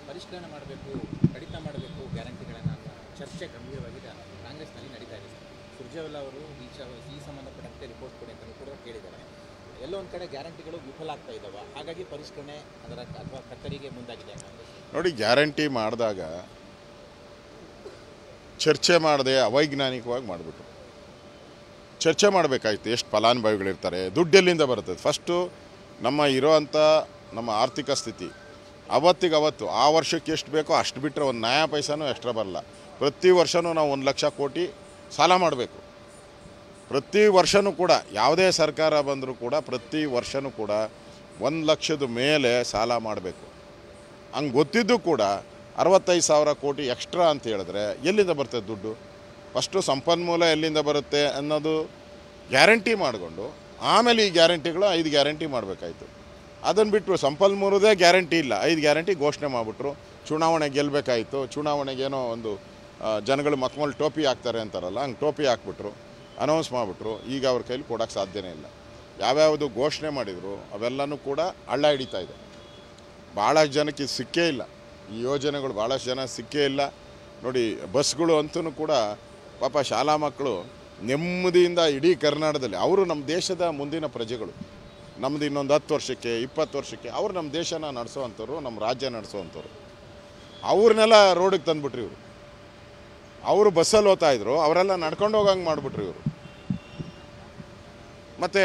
ಪರಿಷ್ಕರಣೆ ಮಾಡಬೇಕು ಕಡಿತ ಮಾಡಬೇಕು ಗ್ಯಾರಂಟಿಗಳನ್ನು ಅನ್ನೋ ಚರ್ಚೆ ಗಂಭೀರವಾಗಿದೆ ಕಾಂಗ್ರೆಸ್ನಲ್ಲಿ ನಡೀತಾ ಇದೆ ಸರ್ ಸುರ್ಜೇವಾಲಾ ಅವರು ಈ ಚ ಈ ಸಂಬಂಧಪಟ್ಟಂತೆ ರಿಪೋರ್ಟ್ ಕೊಡಿ ಅಂತ ಕೂಡ ಕೇಳಿದ್ದಾರೆ ಎಲ್ಲೋ ಒಂದು ಕಡೆ ಗ್ಯಾರಂಟಿಗಳು ವಿಫಲ ಆಗ್ತಾ ಇದ್ದಾವೆ ಹಾಗಾಗಿ ಪರಿಷ್ಕರಣೆ ಅದರ ಅಥವಾ ಕತ್ತರಿಗೆ ಮುಂದಾಗಿದೆ ಕಾಂಗ್ರೆಸ್ ನೋಡಿ ಗ್ಯಾರಂಟಿ ಮಾಡಿದಾಗ ಚರ್ಚೆ ಮಾಡದೆ ಅವೈಜ್ಞಾನಿಕವಾಗಿ ಮಾಡಿಬಿಟ್ರು ಚರ್ಚೆ ಮಾಡಬೇಕಾಯ್ತು ಎಷ್ಟು ಫಲಾನುಭವಿಗಳಿರ್ತಾರೆ ದುಡ್ಡು ಎಲ್ಲಿಂದ ಬರ್ತದೆ ಫಸ್ಟು ನಮ್ಮ ಇರೋವಂಥ ನಮ್ಮ ಆರ್ಥಿಕ ಸ್ಥಿತಿ ಅವತ್ತಿಗೆ ಅವತ್ತು ಆ ವರ್ಷಕ್ಕೆ ಎಷ್ಟು ಬೇಕೋ ಅಷ್ಟು ಬಿಟ್ಟರೆ ಒಂದು ನ್ಯಾಯ ಪೈಸಾನೂ ಎಕ್ಸ್ಟ್ರಾ ಬರಲ್ಲ ಪ್ರತಿ ವರ್ಷವೂ ನಾವು ಒಂದು ಲಕ್ಷ ಕೋಟಿ ಸಾಲ ಮಾಡಬೇಕು ಪ್ರತಿ ವರ್ಷವೂ ಕೂಡ ಯಾವುದೇ ಸರ್ಕಾರ ಬಂದರೂ ಕೂಡ ಪ್ರತಿ ವರ್ಷವೂ ಕೂಡ ಒಂದು ಲಕ್ಷದ ಮೇಲೆ ಸಾಲ ಮಾಡಬೇಕು ಹಂಗೆ ಗೊತ್ತಿದ್ದು ಕೂಡ ಅರವತ್ತೈದು ಸಾವಿರ ಕೋಟಿ ಎಕ್ಸ್ಟ್ರಾ ಅಂತ ಹೇಳಿದ್ರೆ ಎಲ್ಲಿಂದ ಬರ್ತದೆ ದುಡ್ಡು ಫಸ್ಟು ಸಂಪನ್ಮೂಲ ಎಲ್ಲಿಂದ ಬರುತ್ತೆ ಅನ್ನೋದು ಗ್ಯಾರಂಟಿ ಮಾಡಿಕೊಂಡು ಆಮೇಲೆ ಈ ಗ್ಯಾರಂಟಿಗಳು ಐದು ಗ್ಯಾರಂಟಿ ಮಾಡಬೇಕಾಯ್ತು ಅದನ್ನು ಬಿಟ್ಟು ಸಂಪನ್ಮೂಲದೇ ಗ್ಯಾರಂಟಿ ಇಲ್ಲ ಐದು ಗ್ಯಾರಂಟಿ ಘೋಷಣೆ ಮಾಡಿಬಿಟ್ರು ಚುನಾವಣೆ ಗೆಲ್ಲಬೇಕಾಯಿತು ಚುನಾವಣೆಗೇನೋ ಒಂದು ಆ, ಜನಗಳು ಮಕ್ಮಲ್ ಟೋಪಿ ಹಾಕ್ತಾರೆ ಅಂತಾರಲ್ಲ ಹಂಗೆ ಟೋಪಿ ಹಾಕ್ಬಿಟ್ರು ಅನೌನ್ಸ್ ಮಾಡಿಬಿಟ್ರು ಈಗ ಅವ್ರ ಕೈಲಿ ಕೊಡೋಕ್ಕೆ ಸಾಧ್ಯನೇ ಇಲ್ಲ ಯಾವ್ಯಾವುದು ಘೋಷಣೆ ಮಾಡಿದರು ಅವೆಲ್ಲನೂ ಕೂಡ ಹಳ್ಳ ಹಿಡಿತಾ ಇದೆ ಭಾಳಷ್ಟು ಜನಕ್ಕೆ ಇದು ಸಿಕ್ಕೇ ಇಲ್ಲ ಈ ಯೋಜನೆಗಳು ಭಾಳಷ್ಟು ಜನ ಸಿಕ್ಕೇ ಇಲ್ಲ ನೋಡಿ ಬಸ್ಗಳು ಅಂತೂ ಕೂಡ ಪಾಪ ಶಾಲಾ ಮಕ್ಕಳು ನೆಮ್ಮದಿಯಿಂದ ಇಡೀ ಕರ್ನಾಟಕದಲ್ಲಿ ಅವರು ನಮ್ಮ ದೇಶದ ಮುಂದಿನ ಪ್ರಜೆಗಳು ನಮ್ಮದು ಇನ್ನೊಂದು ಹತ್ತು ವರ್ಷಕ್ಕೆ ಇಪ್ಪತ್ತು ವರ್ಷಕ್ಕೆ ಅವ್ರು ನಮ್ಮ ದೇಶನ ನಡೆಸೋವಂಥವ್ರು ನಮ್ಮ ರಾಜ್ಯ ನಡೆಸೋವಂಥವ್ರು ಅವ್ರನ್ನೆಲ್ಲ ರೋಡಿಗೆ ತಂದುಬಿಟ್ರಿ ಇವರು ಅವರು ಬಸ್ಸಲ್ಲಿ ಹೋಗ್ತಾ ಇದ್ರು ಅವರೆಲ್ಲ ನಡ್ಕೊಂಡು ಹೋಗಂಗೆ ಮಾಡಿಬಿಟ್ರು ಇವರು ಮತ್ತು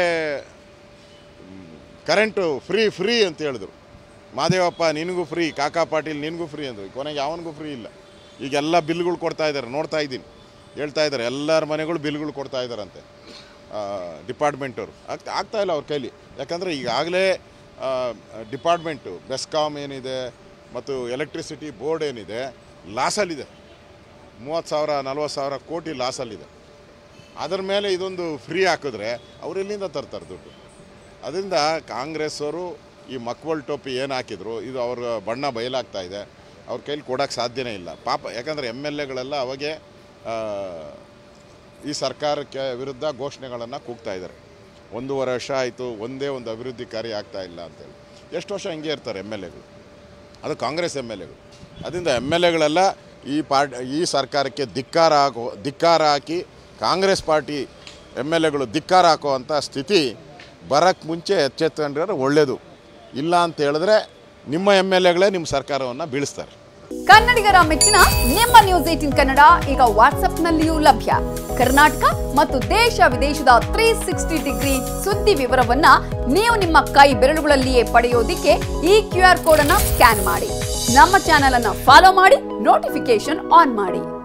ಕರೆಂಟು ಫ್ರೀ ಫ್ರೀ ಅಂತ ಹೇಳಿದ್ರು ಮಾದೇವಪ್ಪ ನಿನಗೂ ಫ್ರೀ ಕಾಕಾ ಪಾಟೀಲ್ ನಿನಗೂ ಫ್ರೀ ಅಂದರು ಕೊನೆಗೆ ಯಾವನಿಗೂ ಫ್ರೀ ಇಲ್ಲ ಈಗೆಲ್ಲ ಬಿಲ್ಗಳು ಕೊಡ್ತಾ ಇದ್ದಾರೆ ನೋಡ್ತಾ ಇದ್ದೀನಿ ಹೇಳ್ತಾ ಇದ್ದಾರೆ ಎಲ್ಲರ ಮನೆಗಳು ಬಿಲ್ಗಳು ಕೊಡ್ತಾ ಇದ್ದಾರಂತೆ ಡಿಪಾರ್ಟ್ಮೆಂಟವ್ರು ಆಗ್ತಾ ಆಗ್ತಾ ಇಲ್ಲ ಅವ್ರ ಕೈಲಿ ಯಾಕಂದರೆ ಈಗಾಗಲೇ ಡಿಪಾರ್ಟ್ಮೆಂಟು ಬೆಸ್ಕಾಮ್ ಏನಿದೆ ಮತ್ತು ಎಲೆಕ್ಟ್ರಿಸಿಟಿ ಬೋರ್ಡ್ ಏನಿದೆ ಲಾಸಲ್ಲಿದೆ ಮೂವತ್ತು ಸಾವಿರ ನಲ್ವತ್ತು ಸಾವಿರ ಕೋಟಿ ಲಾಸಲ್ಲಿದೆ ಅದರ ಮೇಲೆ ಇದೊಂದು ಫ್ರೀ ಹಾಕಿದ್ರೆ ಅವ್ರು ಎಲ್ಲಿಂದ ತರ್ತಾರೆ ದುಡ್ಡು ಅದರಿಂದ ಕಾಂಗ್ರೆಸ್ ಅವರು ಈ ಮಕ್ವಲ್ ಟೋಪಿ ಏನು ಹಾಕಿದ್ರು ಇದು ಅವ್ರ ಬಣ್ಣ ಬಯಲಾಗ್ತಾ ಇದೆ ಅವ್ರ ಕೈಲಿ ಕೊಡೋಕ್ಕೆ ಸಾಧ್ಯನೇ ಇಲ್ಲ ಪಾಪ ಯಾಕಂದರೆ ಎಮ್ ಎಲ್ ಎಗಳೆಲ್ಲ ಅವಾಗೆ ಆ, ಈ ಸರ್ಕಾರಕ್ಕೆ ವಿರುದ್ಧ ಘೋಷಣೆಗಳನ್ನು ಕೂಗ್ತಾ ಇದ್ದಾರೆ ಒಂದೂವರೆ ವರ್ಷ ಆಯಿತು ಒಂದೇ ಒಂದು ಅಭಿವೃದ್ಧಿ ಕಾರ್ಯ ಆಗ್ತಾ ಇಲ್ಲ ಅಂತೇಳಿ ಎಷ್ಟು ವರ್ಷ ಹಿಂಗೆ ಇರ್ತಾರೆ ಎಮ್ ಎಲ್ ಎಗಳು ಅದು ಕಾಂಗ್ರೆಸ್ ಎಮ್ ಎಲ್ ಎಗಳು ಅದರಿಂದ ಎಮ್ ಎಲ್ ಎಗಳೆಲ್ಲ ಈ ಪಾರ್ಟ್ ಈ ಸರ್ಕಾರಕ್ಕೆ ಧಿಕ್ಕಾರ ಹಾಕೋ ಧಿಕ್ಕಾರ ಹಾಕಿ ಕಾಂಗ್ರೆಸ್ ಪಾರ್ಟಿ ಎಮ್ ಎಲ್ ಎಗಳು ಧಿಕ್ಕಾರ ಹಾಕುವಂಥ ಸ್ಥಿತಿ ಬರೋಕ್ಕೆ ಮುಂಚೆ ಎಚ್ಚೆತ್ಕೊಂಡ್ರೆ ಒಳ್ಳೆಯದು ಇಲ್ಲ ಅಂತ ಹೇಳಿದ್ರೆ ನಿಮ್ಮ ಎಮ್ ಎಲ್ ಎಗಳೇ ನಿಮ್ಮ ಸರ್ಕಾರವನ್ನು ಬೀಳಿಸ್ತಾರೆ ಕನ್ನಡಿಗರ ಮೆಚ್ಚಿನ ನಿಮ್ಮ ನ್ಯೂಸ್ ಏಟಿನ್ ಕನ್ನಡ ಈಗ ವಾಟ್ಸ್ಆಪ್ನಲ್ಲಿಯೂ ಲಭ್ಯ ಕರ್ನಾಟಕ ಮತ್ತು ದೇಶ ವಿದೇಶದ ತ್ರೀ ಸಿಕ್ಸ್ಟಿ ಡಿಗ್ರಿ ಸುದ್ದಿ ವಿವರವನ್ನ ನೀವು ನಿಮ್ಮ ಕೈ ಬೆರಳುಗಳಲ್ಲಿಯೇ ಪಡೆಯೋದಿಕ್ಕೆ ಈ ಕ್ಯೂ ಆರ್ ಕೋಡ್ ಅನ್ನ ಸ್ಕ್ಯಾನ್ ಮಾಡಿ ನಮ್ಮ ಚಾನೆಲ್ ಅನ್ನ ಫಾಲೋ ಮಾಡಿ ನೋಟಿಫಿಕೇಶನ್ ಆನ್ ಮಾಡಿ